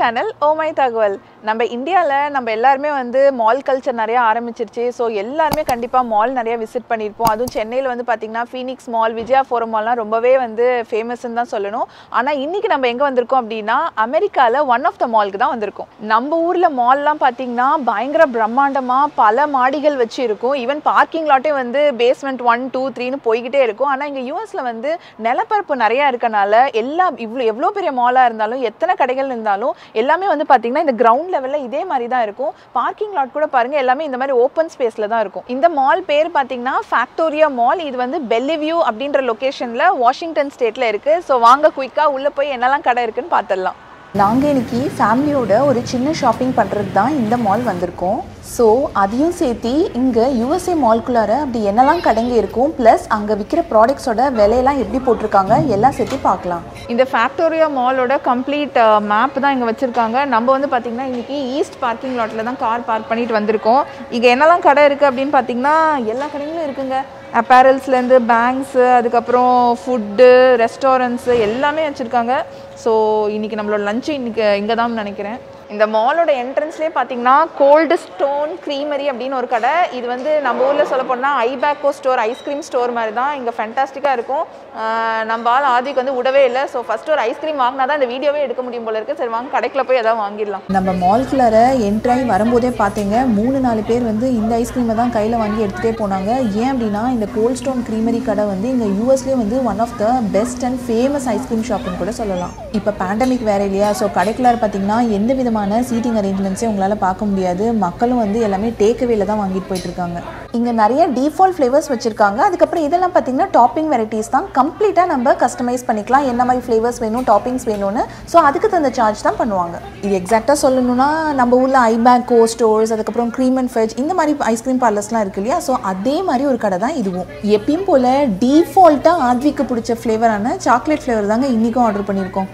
Channel ஓமை தகவல் நம்ம இந்தியாவில் நம்ம எல்லாருமே வந்து மால் கல்ச்சர் நிறைய ஆரம்பிச்சிருச்சு ஸோ எல்லாருமே கண்டிப்பாக மால் நிறைய விசிட் பண்ணியிருப்போம் அதுவும் சென்னையில் வந்து பார்த்திங்கன்னா ஃபீனிக்ஸ் மால் விஜயா ஃபோரம் மால்லாம் ரொம்பவே வந்து ஃபேமஸ்ன்னு தான் சொல்லணும் ஆனால் இன்றைக்கி நம்ம எங்கே வந்திருக்கோம் அப்படின்னா அமெரிக்காவில் ஒன் ஆஃப் த மால்க்கு தான் வந்திருக்கோம் நம்ம ஊரில் மால்லாம் பார்த்திங்கன்னா பயங்கர பிரம்மாண்டமாக பல மாடிகள் வச்சு இருக்கும் ஈவன் பார்க்கிங் லாட்டே வந்து பேஸ்மெண்ட் ஒன் டூ த்ரீன்னு போய்கிட்டே இருக்கும் ஆனால் இங்கே யூஎஸில் வந்து நிலப்பரப்பு நிறையா இருக்கனால எல்லா இவ்வளோ எவ்வளோ பெரிய மாலாக இருந்தாலும் எத்தனை கடைகள் இருந்தாலும் எல்லாமே வந்து பார்த்தீங்கன்னா இந்த கிரவுண்ட் லெவலில் இதே மாதிரி தான் இருக்கும் பார்க்கிங் லாட் கூட பாருங்கள் எல்லாமே இந்த மாதிரி ஓப்பன் ஸ்பேஸில் தான் இருக்கும் இந்த மால் பேர் பார்த்தீங்கன்னா ஃபேக்டோரியா மால் இது வந்து பெல்லிவியூ அப்படின்ற லொக்கேஷனில் வாஷிங்டன் ஸ்டேட்டில் இருக்குது ஸோ வாங்க குயிக்காக உள்ளே போய் என்னெல்லாம் கடை இருக்குன்னு பார்த்துடலாம் நாங்கள் இன்னைக்கு ஃபேமிலியோட ஒரு சின்ன ஷாப்பிங் பண்ணுறது தான் இந்த மால் வந்திருக்கோம் ஸோ அதையும் சேர்த்து இங்கே யூஎஸ்ஏ மால்குள்ளார அப்படி என்னெல்லாம் கடைங்க இருக்கும் ப்ளஸ் அங்கே விற்கிற ப்ராடக்ட்ஸோட விலையெல்லாம் எப்படி போட்டிருக்காங்க எல்லாம் சேர்த்து பார்க்கலாம் இந்த ஃபேக்டோரியா மாலோட கம்ப்ளீட் மேப் தான் இங்கே வச்சுருக்காங்க நம்ம வந்து பார்த்திங்கன்னா இன்றைக்கி ஈஸ்ட் பார்க்கிங் லாட்டில் தான் கார் பார்க் பண்ணிட்டு வந்திருக்கோம் இங்கே என்னெல்லாம் கடை இருக்குது அப்படின்னு பார்த்தீங்கன்னா எல்லா கடைகளும் இருக்குங்க அப்பேரல்ஸ்லேருந்து பேங்க்ஸு அதுக்கப்புறம் ஃபுட்டு ரெஸ்டாரண்ட்ஸு எல்லாமே வச்சுருக்காங்க ஸோ இன்றைக்கி நம்மளோட லஞ்சு இன்றைக்கி இங்கே தான் நினைக்கிறேன் இந்த மாலோட என்ட்ரன்ஸ்லேயே பார்த்தீங்கன்னா கோல்டு ஸ்டோன் க்ரீமரி அப்படின்னு ஒரு கடை இது வந்து நம்ம ஊரில் சொல்ல போனால் ஐபேக்கோ ஸ்டோர் ஐஸ்கிரீம் ஸ்டோர் மாதிரி தான் இங்கே ஃபென்டாஸ்டிக்காக இருக்கும் ஆஹ் நம்ம ஆள் ஆதிக்கு வந்து விடவே இல்லை ஸோ ஃபஸ்ட்டு ஒரு ஐஸ்கிரீம் வாங்கினா தான் இந்த வீடியோவே எடுக்க முடியும் போல இருக்குது சரி வாங்க கடைக்குள்ள போய் எதாவது வாங்கிடலாம் நம்ம மால்குள்ளார என்ட்ராகி வரும்போதே பார்த்தீங்க மூணு நாலு பேர் வந்து இந்த ஐஸ்கிரீமை தான் கையில் வாங்கி எடுத்துகிட்டே போனாங்க ஏன் அப்படின்னா இந்த கோல்ட் ஸ்டோன் க்ரீமரி கடை வந்து இங்கே யூஎஸ்லேயே வந்து one of the best and famous ice cream ஷாப்னு கூட சொல்லலாம் இப்போ பேண்டமிக் வேற இல்லையா ஸோ கடைக்குள்ளார பார்த்தீங்கன்னா எந்த விதமான சீட்டிங் அரேஞ்ச்மெண்ட்ஸே உங்களால் பார்க்க முடியாது மக்களும் வந்து எல்லாமே டேக்அவேல தான் வாங்கிட்டு போயிட்டு இருக்காங்க இங்கே நிறைய டிஃபால்ட் ஃப்ளேவர்ஸ் வச்சுருக்காங்க அதுக்கப்புறம் இதெல்லாம் பார்த்தீங்கன்னா டாப்பிங் வெரைட்டிஸ் தான் கம்ப்ளீட்டாக நம்ம கஸ்டமைஸ் பண்ணிக்கலாம் என்ன மாதிரி ஃப்ளேவர்ஸ் வேணும் டாப்பிங்ஸ் வேணும்னு ஸோ அதுக்கு தகுந்த சார்ஜ் தான் பண்ணுவாங்க இது எக்ஸாக்டாக சொல்லணும்னா நம்ம ஊரில் ஐபேக்கோ ஸ்டோர்ஸ் அதுக்கப்புறம் க்ரீம் அண்ட் ஃபெஜ் இந்த மாதிரி ஐஸ்கிரீம் பார்லர்ஸ்லாம் இருக்கு இல்லையா ஸோ அதே மாதிரி ஒரு கடை தான் இதுவும் எப்பயும் போல் டீஃபால்ட்டாக ஆத்விக்கு பிடிச்ச ஃப்ளேவரான சாக்லேட் ஃப்ளேவர் தாங்க இன்றைக்கும் ஆர்டர் பண்ணியிருக்கோம்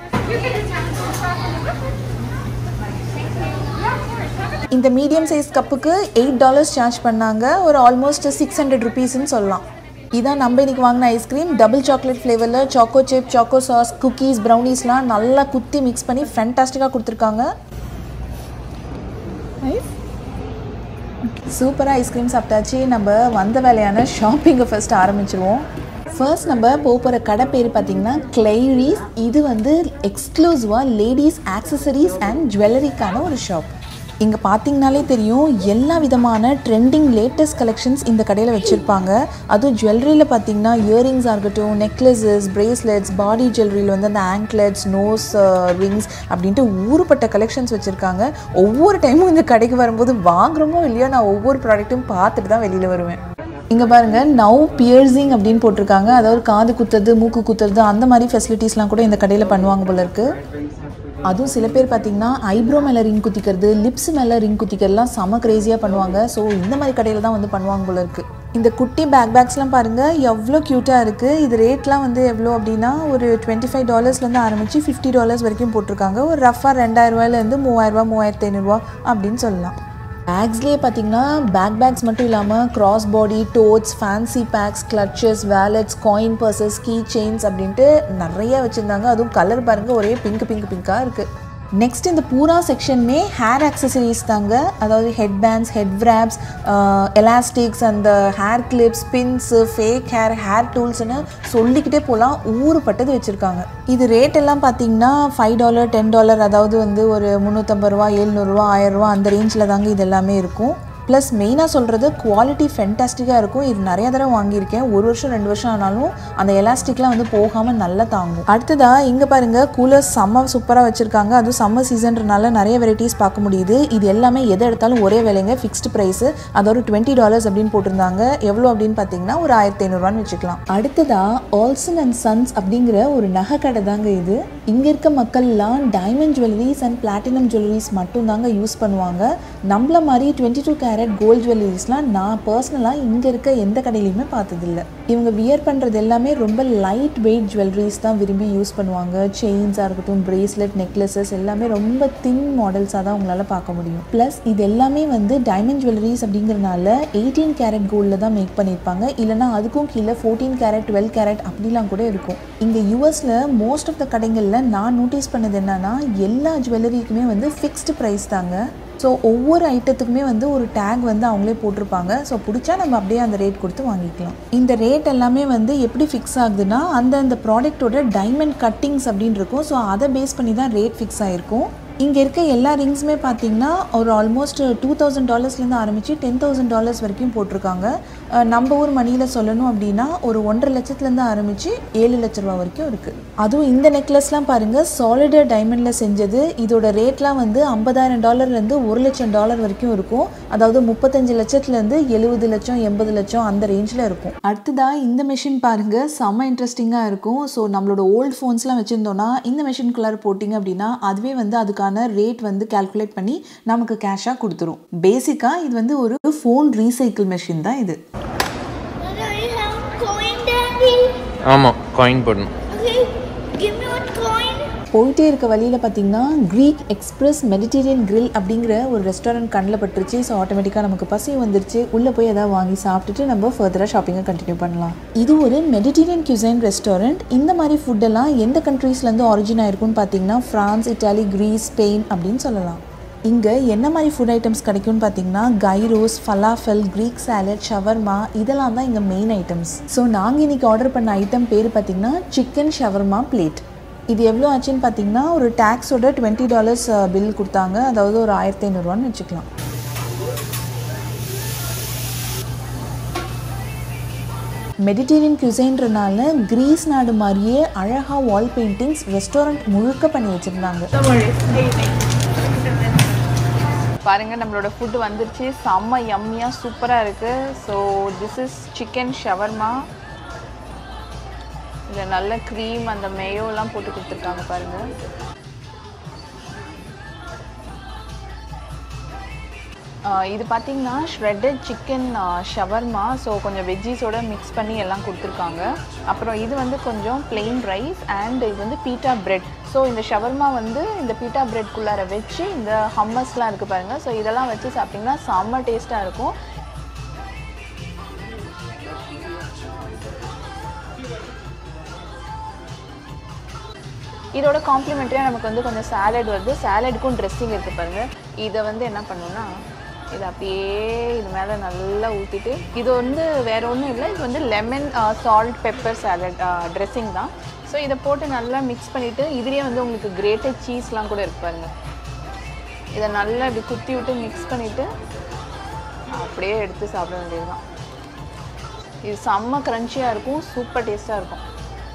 இந்த மீடியம் சைஸ் கப்புக்கு எயிட் டாலர்ஸ் சார்ஜ் பண்ணாங்க ஒரு ஆல்மோஸ்ட் சிக்ஸ் ஹண்ட்ரட் ருபீஸ்ன்னு சொல்லலாம் இதான் நம்ம இன்னைக்கு வாங்கின ஐஸ்கிரீம் டபுள் சாக்லேட் ஃப்ளேவரில் choco chip choco sauce cookies ப்ரௌனிஸ்லாம் நல்லா குத்தி மிக்ஸ் பண்ணி ஃபேன்டாஸ்டிக்காக கொடுத்துருக்காங்க சூப்பராக ஐஸ்கிரீம் சாப்பிட்டாச்சு நம்ம வந்த வேலையான ஷாப்பிங்கை ஃபர்ஸ்ட் ஆரம்பிச்சிருவோம் ஃபர்ஸ்ட் நம்ம போக போகிற கடை பேர் பார்த்தீங்கன்னா கிளைரீஸ் இது வந்து எக்ஸ்க்ளூசிவாக லேடிஸ் ஆக்சசரிஸ் அண்ட் ஜுவல்லரிக்கான ஒரு ஷாப் இங்கே பார்த்தீங்கனாலே தெரியும் எல்லா விதமான ட்ரெண்டிங் லேட்டஸ்ட் கலெக்ஷன்ஸ் இந்த கடையில் வச்சுருப்பாங்க அதுவும் ஜுவல்லரியில் பார்த்தீங்கன்னா இயரிங்ஸாக இருக்கட்டும் நெக்லஸஸ் பிரேஸ்லெட்ஸ் பாடி ஜுவல்லரியில் வந்து அந்த ஆங்க்லெட்ஸ் நோஸ் ரிங்ஸ் அப்படின்ட்டு ஊறுப்பட்ட கலெக்ஷன்ஸ் வச்சுருக்காங்க ஒவ்வொரு டைமும் இந்த கடைக்கு வரும்போது வாங்குறோமோ இல்லையோ நான் ஒவ்வொரு ப்ராடக்ட்டும் பார்த்துட்டு தான் வெளியில் வருவேன் இங்கே பாருங்கள் நவ் பியர்சிங் அப்படின்னு போட்டிருக்காங்க அதாவது காது குத்துறது மூக்கு குத்துறது அந்த மாதிரி ஃபெசிலிட்டிஸ்லாம் கூட இந்த கடையில் பண்ணுவாங்க போல இருக்குது அதுவும் சில பேர் பார்த்தீங்கன்னா ஐப்ரோ மேலே ரிங் குத்திக்கிறது லிப்ஸ் மேலே ரிங் குத்திக்கிறதுலாம் செம க்ரேஸியாக பண்ணுவாங்க ஸோ இந்த மாதிரி கடையில் தான் வந்து பண்ணுவாங்க போல இருக்குது இந்த குட்டி பேக் பேக்ஸ்லாம் பாருங்கள் எவ்வளோ க்யூட்டாக இருக்குது இது ரேட்லாம் வந்து எவ்வளோ அப்படின்னா ஒரு டுவெண்ட்டி ஃபைவ் டாலர்ஸ்லேருந்து ஆரம்பித்து ஃபிஃப்டி டாலர்ஸ் வரைக்கும் போட்டிருக்காங்க ஒரு ரஃபாக ரெண்டாயிரரூவாயிலேருந்து மூவாயிரரூபா மூவாயிரத்து ஐநூறுரூவா அப்படின்னு சொல்லலாம் பேக்ஸ்லேயே பார்த்தீங்கன்னா பேக் பேக்ஸ் மட்டும் இல்லாமல் cross body totes fancy bags clutches wallets coin purses key chains அப்படின்ட்டு நிறைய வச்சுருந்தாங்க அதுவும் கலர் பாருங்கள் ஒரே பிங்க் பிங்க் பிங்காக இருக்குது நெக்ஸ்ட் இந்த பூரா செக்ஷனுமே ஹேர் ஆக்சசரிஸ் தாங்க அதாவது head bands head wraps elastics அந்த hair clips pins fake hair hair டூல்ஸ்னு சொல்லிக்கிட்டே போகலாம் ஊறுப்பட்டது வச்சுருக்காங்க இது ரேட் எல்லாம் பார்த்தீங்கன்னா ஃபைவ் டாலர் டென் டாலர் அதாவது வந்து ஒரு முந்நூற்றம்பது ரூபா எழுநூறுவா ஆயிரரூவா அந்த ரேஞ்சில் தாங்க இது எல்லாமே இருக்கும் ப்ளஸ் மெயினாக சொல்கிறது குவாலிட்டி ஃபென்டாஸ்டிக்காக இருக்கும் இது நிறைய தடவை வாங்கியிருக்கேன் ஒரு வருஷம் ரெண்டு வருஷம் ஆனாலும் அந்த எலாஸ்டிக்லாம் வந்து போகாமல் நல்லா தாங்கும் அடுத்ததாக இங்கே பாருங்கள் கூலர்ஸ் செம்ம சூப்பராக வச்சுருக்காங்க அதுவும் சம்மர் சீசன்றனால நிறைய வெரைட்டிஸ் பார்க்க முடியுது இது எல்லாமே எதை எடுத்தாலும் ஒரே விலைங்க ஃபிக்ஸ்டு ப்ரைஸு அதோட டுவெண்ட்டி டாலர்ஸ் அப்படின்னு போட்டிருந்தாங்க எவ்வளோ அப்படின்னு பார்த்தீங்கன்னா ஒரு ஆயிரத்தி ஐநூறுரூவான்னு வச்சுக்கலாம் அடுத்ததாக ஆல்சன் அண்ட் சன்ஸ் அப்படிங்கிற ஒரு நகை கடை தாங்க இது இங்கே இருக்க மக்கள்லாம் diamond jewelleries and platinum jewelleries மட்டும் தாங்க யூஸ் பண்ணுவாங்க நம்மள மாதிரி டுவெண்ட்டி டூ கேரட் கோல்ட் ஜுவல்லரிஸ்லாம் நான் பர்சனலாக இங்கே இருக்க எந்த கடையிலையுமே பார்த்ததில்ல இவங்க வியர் பண்ணுறது எல்லாமே ரொம்ப லைட் வெயிட் ஜுவல்லரிஸ் தான் விரும்பி யூஸ் பண்ணுவாங்க செயின்ஸாக இருக்கட்டும் பிரேஸ்லெட் நெக்லஸஸ் எல்லாமே ரொம்ப தின் மாடல்ஸாக தான் உங்களால் பார்க்க முடியும் ப்ளஸ் இது எல்லாமே வந்து டைமண்ட் ஜுவல்லரிஸ் அப்படிங்கிறனால எயிட்டீன் கேரட் கோல்டில் தான் மேக் பண்ணியிருப்பாங்க இல்லைனா அதுக்கும் கீழே ஃபோர்டீன் கேரட் டுவெல் கேரட் அப்படிலாம் கூட இருக்கும் இங்கே யூஎஸில் மோஸ்ட் ஆஃப் த கடைகளில் நான் நோட்டீஸ் பண்ணது என்னன்னா எல்லா ஜுவல்லரிக்குமே வந்து ஃபிக்ஸ்டு ப்ரைஸ் தாங்க ஸோ ஒவ்வொரு ஐட்டத்துக்குமே வந்து ஒரு டேக் வந்து அவங்களே போட்டிருப்பாங்க ஸோ பிடிச்சா நம்ம அப்படியே அந்த ரேட் கொடுத்து வாங்கிக்கலாம் இந்த ரேட் எல்லாமே வந்து எப்படி ஃபிக்ஸ் ஆகுதுன்னா அந்த அந்த ப்ராடக்ட்டோட டைமண்ட் கட்டிங்ஸ் அப்படின்னு இருக்கும் ஸோ அதை பேஸ் பண்ணி தான் ரேட் ஃபிக்ஸ் ஆகிருக்கும் இங்கே இருக்க எல்லா ரிங்ஸுமே பார்த்தீங்கன்னா ஒரு ஆல்மோஸ்ட் டூ தௌசண்ட் டாலர்ஸ்லேருந்து ஆரம்பித்து டென் தௌசண்ட் டாலர்ஸ் வரைக்கும் போட்டிருக்காங்க அஹ் நம்ம ஊர் மணியில் சொல்லணும் அப்படின்னா ஒரு ஒன்றரை லட்சத்துலேருந்து ஆரம்பித்து ஏழு லட்ச ரூபா வரைக்கும் இருக்குது அதுவும் இந்த நெக்லஸ்லாம் பாருங்கள் சாலிடர் டைமண்டில் செஞ்சது இதோட ரேட்லாம் வந்து ஐம்பதாயிரம் டாலர்லேருந்து ஒரு லட்சம் டாலர் வரைக்கும் இருக்கும் அதாவது முப்பத்தஞ்சு லட்சத்துலேருந்து எழுபது லட்சம் எண்பது லட்சம் அந்த ரேஞ்சில் இருக்கும் அடுத்ததாக இந்த மெஷின் பாருங்கள் செம்ம இன்ட்ரெஸ்டிங்காக இருக்கும் ஸோ நம்மளோட ஓல்டு ஃபோன்ஸ்லாம் வச்சுருந்தோன்னா இந்த மெஷின்குள்ளார போட்டிங்க அப்படின்னா அதுவே வந்து அதுக்கான ரேட் வந்து கால்குலேட் பண்ணி நமக்கு கேஷாக கொடுத்துரும் பேசிக்காக இது வந்து ஒரு ஃபோன் ரீசைக்கிள் மெஷின் தான் இது But I have coin, Daddy. ஆமாம் காயின் போடணும் Okay, give me one coin. போயிட்டே இருக்க வழியில் பார்த்தீங்கன்னா க்ரீக் எக்ஸ்பிரஸ் மெடிடேரியன் grill அப்படிங்கிற ஒரு ரெஸ்டாரண்ட் கண்ணில் பட்டுருச்சு ஸோ ஆட்டோமேட்டிக்காக நமக்கு பசி வந்துருச்சு உள்ளே போய் எதாவது வாங்கி சாப்பிட்டுட்டு நம்ம ஃபர்தராக ஷாப்பிங்கை கண்டினியூ பண்ணலாம் இது ஒரு மெடிடேரியன் cuisine ரெஸ்டாரண்ட் இந்த மாதிரி ஃபுட்டெல்லாம் எந்த கண்ட்ரீஸ்லேருந்து ஆரிஜின் ஆயிருக்கும்னு பார்த்தீங்கன்னா ஃப்ரான்ஸ் இட்டாலி கிரீஸ் ஸ்பெயின் அப்படின்னு சொல்லலாம் இங்கே என்ன மாதிரி ஃபுட் ஐட்டம்ஸ் கிடைக்கும்னு பார்த்தீங்கன்னா gyros falafel Greek salad shawarma இதெல்லாம் தான் இங்கே மெயின் ஐட்டம்ஸ் ஸோ நாங்கள் இன்றைக்கி ஆர்டர் பண்ண ஐட்டம் பேர் பார்த்தீங்கன்னா சிக்கன் ஷவர்மா பிளேட் இது எவ்வளோ ஆச்சுன்னு பார்த்தீங்கன்னா ஒரு டேக்ஸோட டுவெண்ட்டி டாலர்ஸ் பில் கொடுத்தாங்க அதாவது ஒரு ஆயிரத்தி ஐநூறுரூவான்னு வச்சுக்கலாம் மெடிடேரியன் cuisineன்றனால கிரீஸ் நாடு மாதிரியே அழகாக வால் பெயிண்டிங்ஸ் ரெஸ்டாரண்ட் முழுக்க பண்ணி வச்சுருந்தாங்க பாருங்க நம்மளோட ஃபுட் வந்துருச்சு செம்ம யம்மியாக சூப்பராக இருக்கு so this is chicken shawarma இதில் நல்ல க்ரீம் அந்த மேயோலாம் போட்டு கொடுத்துருக்காங்க பாருங்க ஆஹ் இது பார்த்தீங்கன்னா ஷ்ரெட்டட் சிக்கன் ஷவர்மா ஸோ கொஞ்சம் வெஜ்ஜீஸோட மிக்ஸ் பண்ணி எல்லாம் கொடுத்துருக்காங்க அப்புறம் இது வந்து கொஞ்சம் plain ரைஸ் அண்ட் இது வந்து பீட்டா பிரெட் ஸோ இந்த ஷவர்மா வந்து இந்த பீட்டா பிரெட்குள்ளார வச்சு இந்த ஹம்மஸ்லாம் இருக்குது பாருங்கள் ஸோ இதெல்லாம் வச்சு சாப்பிட்டிங்கன்னா செம்ம டேஸ்ட்டாக இருக்கும் இதோட காம்ப்ளிமெண்ட்ரியாக நமக்கு வந்து கொஞ்சம் சாலட் வருது சாலடுக்கும் ட்ரெஸ்ஸிங் இருக்குது பாருங்கள் இதை வந்து என்ன பண்ணணும்னா இதை அப்படியே இது மேலே நல்லா ஊற்றிட்டு இது வந்து வேற ஒன்றும் இல்லை இது வந்து lemon salt pepper salad dressing தான் ஸோ இதை போட்டு நல்லா மிக்ஸ் பண்ணிவிட்டு இதுலேயே வந்து உங்களுக்கு கிரேட்டட் சீஸ்லாம் கூட இருக்கு பாருங்க இதை நல்லா இப்படி குத்தி விட்டு மிக்ஸ் பண்ணிவிட்டு அப்படியே எடுத்து சாப்பிட வேண்டியது தான் இது செம்ம க்ரன்ச்சியாக இருக்கும் சூப்பர் டேஸ்ட்டாக இருக்கும்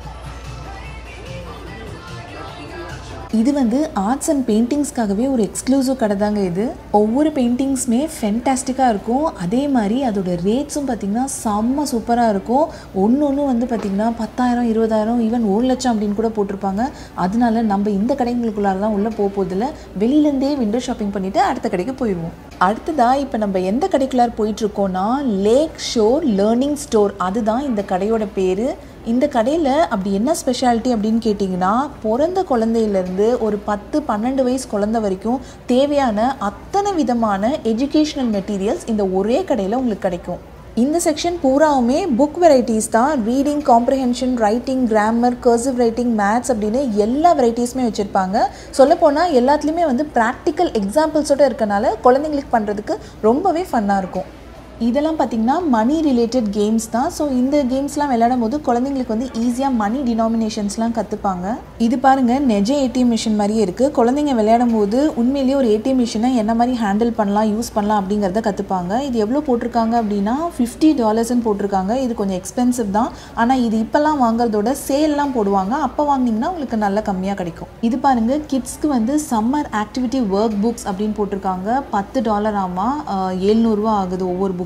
இது வந்து ஆர்ட்ஸ் அண்ட் பெயிண்டிங்ஸ்க்காகவே ஒரு எக்ஸ்க்ளூசிவ் கடை தாங்க இது ஒவ்வொரு பெயிண்டிங்ஸுமே ஃபென்டாஸ்டிக்காக இருக்கும் அதே மாதிரி அதோட ரேட்ஸும் பார்த்திங்கன்னா செம்ம சூப்பராக இருக்கும் ஒன்று ஒன்று வந்து பார்த்திங்கன்னா பத்தாயிரம் இருபதாயிரம் ஈவன் ஒரு லட்சம் அப்படின்னு கூட போட்டிருப்பாங்க அதனால நம்ம இந்த கடைங்களுக்குள்ளாரெலாம் உள்ளே போக போதில்ல வெளியிலேருந்தே விண்டோ ஷாப்பிங் பண்ணிவிட்டு அடுத்த கடைக்கு போயிடுவோம் அடுத்ததாக இப்போ நம்ம எந்த கடைக்குள்ளார் போயிட்டுருக்கோன்னா லேக் ஷோர் லேர்னிங் ஸ்டோர் அதுதான் இந்த கடையோட பேர் இந்த கடையில் அப்படி என்ன ஸ்பெஷாலிட்டி அப்படின்னு கேட்டிங்கன்னா பிறந்த குழந்தையிலேருந்து ஒரு பத்து பன்னெண்டு வயசு குழந்தை வரைக்கும் தேவையான அத்தனை விதமான எஜுகேஷ்னல் மெட்டீரியல்ஸ் இந்த ஒரே கடையில் உங்களுக்கு கிடைக்கும் இந்த செக்ஷன் பூராவுமே புக் வெரைட்டிஸ் தான் reading comprehension writing grammar cursive writing maths அப்படின்னு எல்லா வெரைட்டிஸுமே வச்சுருப்பாங்க சொல்லப்போனால் எல்லாத்துலேயுமே வந்து ப்ராக்டிக்கல் எக்ஸாம்பிள்ஸோட இருக்கனால குழந்தைங்களுக்கு பண்ணுறதுக்கு ரொம்பவே ஃபன்னாக இருக்கும் இதெல்லாம் பார்த்திங்கன்னா மணி ரிலேட்டட் கேம்ஸ் தான் ஸோ இந்த கேம்ஸ்லாம் விளையாடும் போது குழந்தைங்களுக்கு வந்து ஈஸியாக மணி டினாமினேஷன்ஸ்லாம் கற்றுப்பாங்க இது பாருங்கள் நெஜ ஏடிஎம் மிஷின் மாதிரியே இருக்குது குழந்தைங்க விளையாடும் போது உண்மையிலேயே ஒரு ஏடிஎம் மிஷினை என்ன மாதிரி ஹேண்டில் பண்ணலாம் யூஸ் பண்ணலாம் அப்படிங்கிறத கற்றுப்பாங்க இது எவ்வளோ போட்டிருக்காங்க அப்படின்னா ஃபிஃப்டி டாலர்ஸ்னு போட்டிருக்காங்க இது கொஞ்சம் எக்ஸ்பென்சிவ் தான் ஆனால் இது இப்போல்லாம் வாங்குறதோட சேல்லாம் போடுவாங்க அப்போ வாங்கினீங்கன்னா உங்களுக்கு நல்ல கம்மியாக கிடைக்கும் இது பாருங்கள் கிட்ஸ்க்கு வந்து சம்மர் ஆக்டிவிட்டி ஒர்க் புக்ஸ் அப்படின்னு போட்டிருக்காங்க பத்து டாலர் ஆமாம் எழுநூறுவா ஆகுது ஒவ்வொரு புக்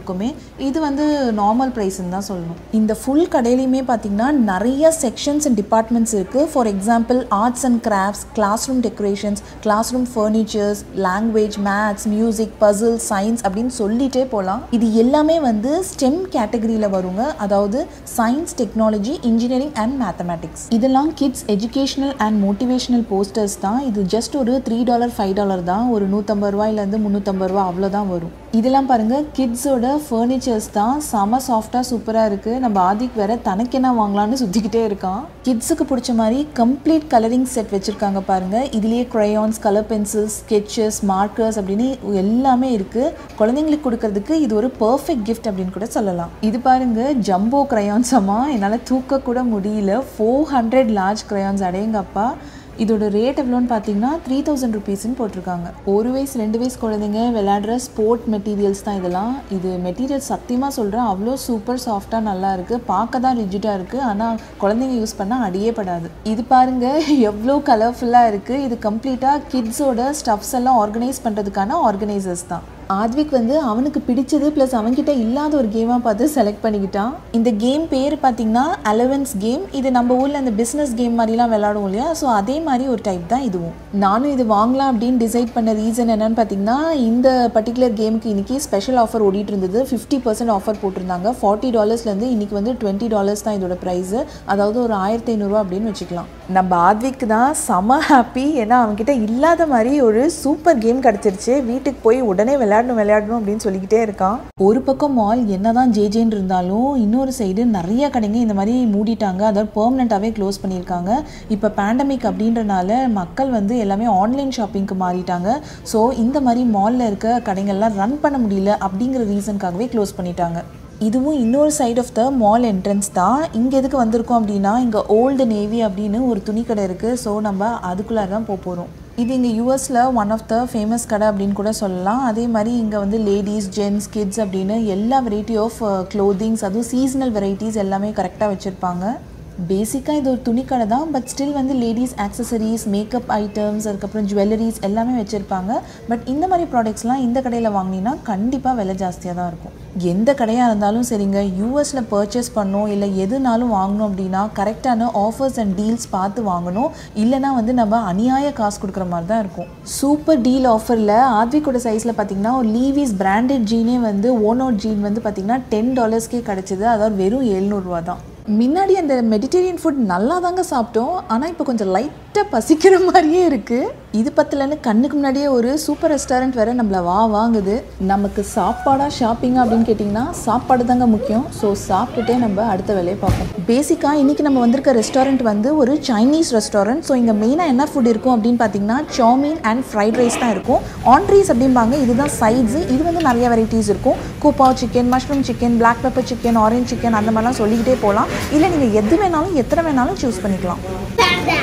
புக்குமே இது வந்து நார்மல் ப்ரைஸ்ன்னு தான் சொல்லணும் இந்த ஃபுல் கடையிலையுமே பார்த்தீங்கன்னா நிறைய செக்ஷன்ஸ் அண்ட் டிபார்ட்மெண்ட்ஸ் இருக்குது for example arts and crafts class room decorations class room furnitures language maths music puzzle science அப்படின்னு சொல்லிட்டே போகலாம் இது எல்லாமே வந்து ஸ்டெம் கேட்டகரியில் வருங்க அதாவது science technology engineering and mathematics இதெல்லாம் kids educational and motivational posters தான் இது ஜஸ்ட் ஒரு த்ரீ டாலர் ஃபைவ் டாலர் தான் ஒரு நூற்றம்பது ரூபாயிலேருந்து முந்நூற்றம்பது ரூபா அவ்வளோதான் வரும் இதெல்லாம் பாருங்கள் கிட்ஸோட ஃபர்னிச்சர்ஸ் தான் செம சாஃப்டாக சூப்பராக இருக்குது நம்ம ஆதிக் வேற தனக்கு என்ன வாங்கலாம்னு சுற்றிக்கிட்டே இருக்கான் கிட்ஸுக்கு பிடிச்ச மாதிரி கம்ப்ளீட் கலரிங் செட் வச்சுருக்காங்க பாருங்கள் இதுலேயே crayons colour pencils sketches markers அப்படின்னு எல்லாமே இருக்குது குழந்தைங்களுக்கு கொடுக்கறதுக்கு இது ஒரு பர்ஃபெக்ட் கிஃப்ட் அப்படின்னு கூட சொல்லலாம் இது பாருங்க ஜம்போ க்ரையான்ஸ் அம்மா என்னால் தூக்க கூட முடியல ஃபோர் ஹண்ட்ரட் லார்ஜ் க்ரையான்ஸ் அடேங்கப்பா இதோட ரேட் எவ்வளோன்னு பார்த்தீங்கன்னா த்ரீ தௌசண்ட் ருபீஸ்னு போட்டிருக்காங்க ஒரு வயசு ரெண்டு வயசு குழந்தைங்க விளையாடுற ஸ்போர்ட் மெட்டீரியல்ஸ் தான் இதெல்லாம் இது மெட்டீரியல் சத்தியமாக சொல்கிறேன் அவ்வளோ சூப்பர் சாஃப்டாக நல்லா இருக்குது பார்க்க தான் ரிஜிட்டாக இருக்குது ஆனால் குழந்தைங்க யூஸ் பண்ணால் அடியே படாது இது பாருங்க எவ்வளோ கலர்ஃபுல்லாக இருக்குது இது கம்ப்ளீட்டாக கிட்ஸோட ஸ்டஃப்ஸ் எல்லாம் ஆர்கனைஸ் பண்ணுறதுக்கான ஆர்கனைசர்ஸ் தான் ஆத்விக் வந்து அவனுக்கு பிடிச்சது ப்ளஸ் அவன்கிட்ட இல்லாத ஒரு கேமாக பார்த்து செலக்ட் பண்ணிக்கிட்டான் இந்த கேம் பேர் பார்த்தீங்கன்னா அலவன்ஸ் கேம் இது நம்ம ஊரில் அந்த பிஸ்னஸ் கேம் மாதிரிலாம் விளாடுவோம் இல்லையா ஸோ அதே மாதிரி ஒரு டைப் தான் இதுவும் நானும் இது வாங்கலாம் அப்படின்னு டிசைட் பண்ண ரீசன் என்னன்னு பார்த்தீங்கன்னா இந்த பர்டிகுலர் கேமுக்கு இன்னைக்கு ஸ்பெஷல் ஆஃபர் ஓடிட்டு இருந்தது ஃபிஃப்டி பர்சன்ட் ஆஃபர் போட்டிருந்தாங்க ஃபார்ட்டி டாலர்ஸ்லேருந்து இன்னைக்கு வந்து டுவெண்ட்டி டாலர்ஸ் தான் இதோட ப்ரைஸு அதாவது ஒரு ஆயிரத்தி ஐநூறுரூவா அப்படின்னு வச்சுக்கலாம் நம்ம ஆத்விக் தான் செம ஹாப்பி ஏன்னா அவன்கிட்ட இல்லாத மாதிரி ஒரு சூப்பர் கேம் கிடச்சிருச்சு வீட்டுக்கு போய் உடனே விளையாடணும் விளையாடணும் அப்படின்னு சொல்லிக்கிட்டே இருக்கான் ஒரு பக்கம் மால் என்னதான் ஜேஜேன்னு இருந்தாலும் இன்னொரு சைடு நிறைய கடைங்க இந்த மாதிரி மூடிட்டாங்க அதாவது பெர்மனெண்ட்டாகவே க்ளோஸ் பண்ணியிருக்காங்க இப்போ பேண்டமிக் அப்படின்றனால மக்கள் வந்து எல்லாமே ஆன்லைன் ஷாப்பிங்க்கு மாறிட்டாங்க ஸோ இந்த மாதிரி மாலில் இருக்க கடைகள்லாம் ரன் பண்ண முடியல அப்படிங்கிற ரீசனுக்காகவே க்ளோஸ் பண்ணிட்டாங்க இதுவும் இன்னொரு side of the mall entrance தான் இங்கே எதுக்கு வந்திருக்கோம் அப்படின்னா இங்கே ஓல்டு நேவி அப்படின்னு ஒரு துணி கடை இருக்குது ஸோ நம்ம அதுக்குள்ளே தான் போக போகிறோம் இது இங்கே யூஎஸில் ஒன் ஆஃப் த ஃபேமஸ் கடை அப்படின்னு கூட சொல்லலாம் அதே மாதிரி இங்கே வந்து லேடிஸ் ஜென்ஸ் கிட்ஸ் அப்படின்னு எல்லா வெரைட்டி ஆஃப் க்ளோதிங்ஸ் அதுவும் சீசனல் வெரைட்டிஸ் எல்லாமே கரெக்டாக வச்சுருப்பாங்க பேசிக்காக இது ஒரு துணி கடை தான் பட் ஸ்டில் வந்து லேடிஸ் ஆக்சசரிஸ் மேக்கப் ஐட்டம்ஸ் அதுக்கப்புறம் ஜுவல்லரிஸ் எல்லாமே வச்சுருப்பாங்க பட் இந்த மாதிரி ப்ராடக்ட்ஸ்லாம் இந்த கடையில் வாங்கினீங்கன்னா கண்டிப்பாக விலை ஜாஸ்தியாக தான் இருக்கும் எந்த கடையாக இருந்தாலும் சரிங்க யூஎஸில் பர்ச்சேஸ் பண்ணோம் இல்லை எதுனாலும் வாங்கணும் அப்படின்னா கரெக்டான ஆஃபர்ஸ் அண்ட் டீல்ஸ் பார்த்து வாங்கணும் இல்லைனா வந்து நம்ம அநியாய காசு கொடுக்குற மாதிரி தான் இருக்கும் சூப்பர் டீல் ஆஃபரில் ஆத்விக்கோட சைஸில் பார்த்தீங்கன்னா ஒரு லீவிஸ் பிராண்டட் ஜீனே வந்து ஓனோட் ஜீன் வந்து பார்த்தீங்கன்னா டென் டாலர்ஸ்க்கே கிடச்சிது அதாவது வெறும் எழுநூறுவா தான் முன்னாடி அந்த மெடிட்டேரியன் ஃபுட் நல்லா தாங்க சாப்பிட்டோம் ஆனால் இப்போ கொஞ்சம் லைட்டாக பசிக்கிற மாதிரியே இருக்குது இது பத்தலன்னு கண்ணுக்கு முன்னாடியே ஒரு சூப்பர் ரெஸ்டாரண்ட் வேறு நம்மளை வா வாங்குது நமக்கு சாப்பாடா ஷாப்பிங்கா அப்படின்னு கேட்டிங்கன்னா சாப்பாடு தாங்க முக்கியம் ஸோ சாப்பிட்டுட்டே நம்ம அடுத்த வேலையை பார்ப்போம் பேசிக்காக இன்றைக்கி நம்ம வந்திருக்க ரெஸ்டாரண்ட் வந்து ஒரு சைனீஸ் ரெஸ்டாரண்ட் ஸோ இங்கே மெயினாக என்ன ஃபுட் இருக்கும் அப்படின்னு பார்த்தீங்கன்னா சௌமீன் அண்ட் ஃப்ரைட் ரைஸ் தான் இருக்கும் ஆன்ட்ரீஸ் அப்படிம்பாங்க இதுதான் சைட்ஸு இது வந்து நிறைய வெரைட்டிஸ் இருக்கும் kung pao chicken mushroom chicken black pepper chicken orange chicken அந்த மாதிரிலாம் சொல்லிக்கிட்டே போகலாம் இல்லை நீங்கள் எது வேணாலும் எத்தனை வேணாலும் சூஸ் பண்ணிக்கலாம் Panda.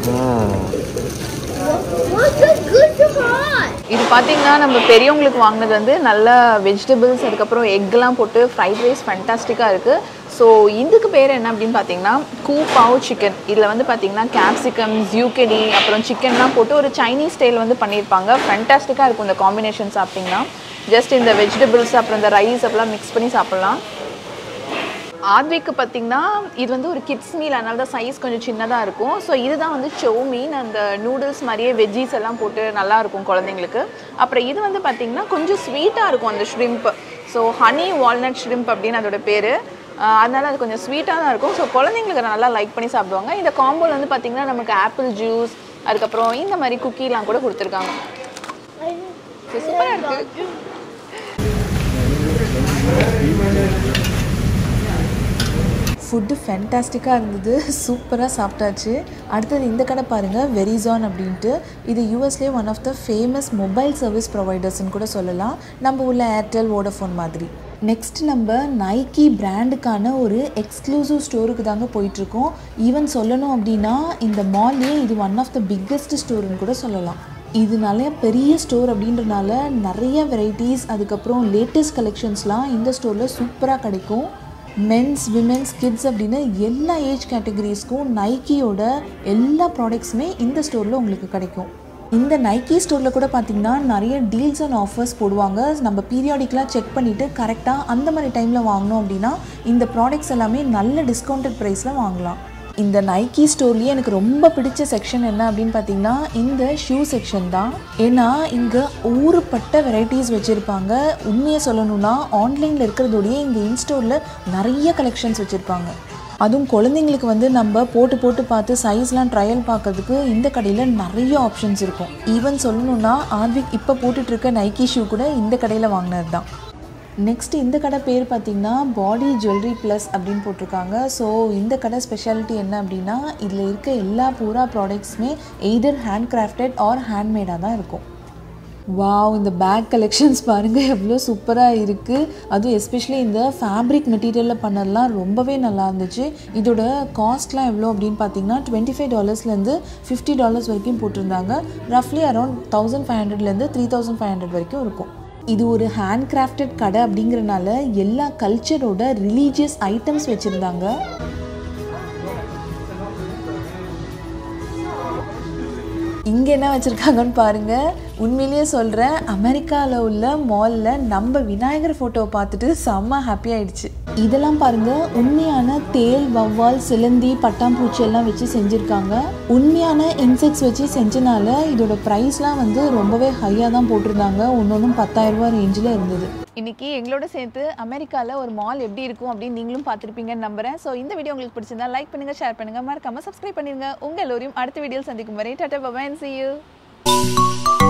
What's so good to hot? இது பார்த்தீங்கன்னா நம்ம பெரியவங்களுக்கு வாங்கினது வந்து நல்ல வெஜிடபிள்ஸ் அதுக்கப்புறம் எக்லாம் போட்டு ஃப்ரைட் ரைஸ் ஃபேண்டாஸ்டிக்காக இருக்குது ஸோ இதுக்கு பேர் என்ன அப்படின்னு பார்த்தீங்கன்னா கூ பாவ் சிக்கன் இதில் வந்து பார்த்தீங்கன்னா கேப்சிகம் ஜூக்கெடி அப்புறம் சிக்கன்லாம் போட்டு ஒரு சைனீஸ் ஸ்டைல் வந்து பண்ணியிருப்பாங்க ஃபேண்டாஸ்டிக்காக இருக்கும் இந்த காம்பினேஷன் சாப்பிட்டிங்கன்னா ஜஸ்ட் இந்த வெஜிடபிள்ஸ் அப்புறம் இந்த ரைஸ் அப்படிலாம் மிக்ஸ் பண்ணி சாப்பிட்லாம் ஆத்விக்கு பார்த்தீங்கன்னா இது வந்து ஒரு கிட்ஸ் மீல் அதனால தான் சைஸ் கொஞ்சம் சின்னதாக இருக்கும் ஸோ இதுதான் வந்து சௌமீன் அந்த நூடுல்ஸ் மாதிரியே வெஜ்ஜீஸ் எல்லாம் போட்டு நல்லா இருக்கும் குழந்தைங்களுக்கு அப்புறம் இது வந்து பார்த்தீங்கன்னா கொஞ்சம் ஸ்வீட்டாக இருக்கும் அந்த shrimp so honey walnut shrimp அப்படின்னு அதோட பேர் அதனால அது கொஞ்சம் ஸ்வீட்டாக தான் இருக்கும் ஸோ குழந்தைங்களுக்கு அதை நல்லா லைக் பண்ணி சாப்பிடுவாங்க இந்த காம்போவில் வந்து பார்த்தீங்கன்னா நமக்கு ஆப்பிள் ஜூஸ் அதுக்கப்புறம் இந்த மாதிரி குக்கீலாம் கூட கொடுத்துருக்காங்க சூப்பராக இருக்குது ஃபுட்டு ஃபென்டாஸ்டிக்காக இருந்தது சூப்பராக சாப்பிட்டாச்சு அடுத்தது இந்த கடை பாருங்கள் வெரிசான் அப்படின்ட்டு இது யூஎஸ்லேயே one of the famous mobile service ப்ரொவைடர்ஸ்னு கூட சொல்லலாம் நம்ம உள்ள ஏர்டெல் வோடஃபோன் மாதிரி நெக்ஸ்ட் நம்ம நைக்கி பிராண்டுக்கான ஒரு எக்ஸ்க்ளூசிவ் ஸ்டோருக்கு தாங்க போயிட்டுருக்கோம் ஈவன் சொல்லணும் அப்படின்னா இந்த மால்லே இது ஒன் ஆஃப் த பிக்கெஸ்ட் ஸ்டோர்னு கூட சொல்லலாம் இது நிறைய பெரிய ஸ்டோர் அப்படின்றனால நிறைய வெரைட்டிஸ் அதுக்கப்புறம் லேட்டஸ்ட் கலெக்ஷன்ஸ்லாம் இந்த ஸ்டோரில் சூப்பராக கிடைக்கும் மென்ஸ் விமென்ஸ் கிட்ஸ் அப்படின்னு எல்லா ஏஜ் கேட்டகரிஸ்க்கும் நைக்கியோட எல்லா ப்ராடக்ட்ஸுமே இந்த ஸ்டோரில் உங்களுக்கு கிடைக்கும் இந்த நைக்கி ஸ்டோரில் கூட பார்த்தீங்கன்னா நிறைய டீல்ஸ் அண்ட் ஆஃபர்ஸ் போடுவாங்க நம்ம பீரியாடிக்கலாக செக் பண்ணிவிட்டு கரெக்டாக அந்த மாதிரி டைமில் வாங்கினோம் அப்படின்னா இந்த ப்ராடக்ட்ஸ் எல்லாமே நல்ல டிஸ்கவுண்டட் ப்ரைஸில் வாங்கலாம் இந்த நைக்கி ஸ்டோர்லேயே எனக்கு ரொம்ப பிடிச்ச செக்ஷன் என்ன அப்படின்னு பார்த்தீங்கன்னா இந்த ஷூ செக்ஷன் தான் ஏன்னா இங்கே ஊறுப்பட்ட வெரைட்டிஸ் வச்சுருப்பாங்க உண்மையை சொல்லணும்னா ஆன்லைனில் இருக்கிறதோடய இங்கே இன்ஸ்டோரில் நிறைய கலெக்ஷன்ஸ் வச்சுருப்பாங்க அதுவும் குழந்தைங்களுக்கு வந்து நம்ம போட்டு போட்டு பார்த்து சைஸ்லாம் ட்ரையல் பார்க்கறதுக்கு இந்த கடையில் நிறைய ஆப்ஷன்ஸ் இருக்கும் ஈவன் சொல்லணும்னா ஆர்விக் இப்போ போட்டுட்ருக்க நைக்கி ஷூ கூட இந்த கடையில் வாங்கினது தான் நெக்ஸ்ட் இந்த கடை பேர் பார்த்திங்கன்னா பாடி ஜுவல்லரி ப்ளஸ் அப்படின்னு போட்டிருக்காங்க ஸோ இந்த கடை ஸ்பெஷாலிட்டி என்ன அப்படின்னா இதில் இருக்க எல்லா பூரா ப்ராடக்ட்ஸுமே எய்தர் ஹேண்ட் கிராஃப்டட் ஆர் ஹேண்ட்மேடாக தான் இருக்கும் வாவ் இந்த பேக் கலெக்ஷன்ஸ் பாருங்கள் எவ்வளோ சூப்பராக இருக்குது அதுவும் எஸ்பெஷலி இந்த ஃபேப்ரிக் மெட்டீரியலில் பண்ணதெல்லாம் ரொம்பவே நல்லா இருந்துச்சு இதோட காஸ்ட்லாம் எவ்வளோ அப்படின்னு பார்த்தீங்கன்னா டுவெண்ட்டி ஃபைவ் டாலர்ஸ்லேருந்து ஃபிஃப்டி டாலர்ஸ் வரைக்கும் போட்டிருந்தாங்க ரஃப்லி அரௌண்ட் தௌசண்ட் ஃபைவ் ஹண்ட்ரட்லேருந்து த்ரீ தௌசண்ட் ஃபைவ் ஹண்ட்ரட் வரைக்கும் இருக்கும் இது ஒரு ஹேண்ட் கிராஃப்டட் கடை அப்படிங்கிறனால எல்லா கல்ச்சரோட ரிலீஜியஸ் ஐட்டம்ஸ் வச்சுருந்தாங்க இங்கே என்ன வச்சுருக்காங்கன்னு பாருங்கள் உண்மையிலேயே சொல்கிறேன் அமெரிக்காவில் உள்ள மாலில் நம்ம விநாயகர் ஃபோட்டோவை பார்த்துட்டு செம்ம ஹாப்பி ஆயிடுச்சு இதெல்லாம் பாருங்கள் உண்மையான தேல் வவ்வால் சிலந்தி பட்டாம்பூச்சி எல்லாம் வச்சு செஞ்சுருக்காங்க உண்மையான இன்செக்ட்ஸ் வச்சு செஞ்சனால இதோட ப்ரைஸ்லாம் வந்து ரொம்பவே ஹையாக தான் போட்டிருந்தாங்க ஒன்று ஒன்றும் பத்தாயிரரூபா ரேஞ்சில் இருந்தது இன்னைக்கு எங்களோட சேர்த்து அமெரிக்காவில் ஒரு மால் எப்படி இருக்கும் அப்படின்னு நீங்களும் பார்த்துருப்பீங்கன்னு நம்புறேன் ஸோ இந்த வீடியோ உங்களுக்கு பிடிச்சிருந்தா லைக் பண்ணுங்க ஷேர் பண்ணுங்க மறக்காம சப்ஸ்கிரைப் பண்ணிருங்க உங்க எல்லோரையும் அடுத்த வீடியோவில் சந்திக்கும் வரை டாட்டா பபாய் see you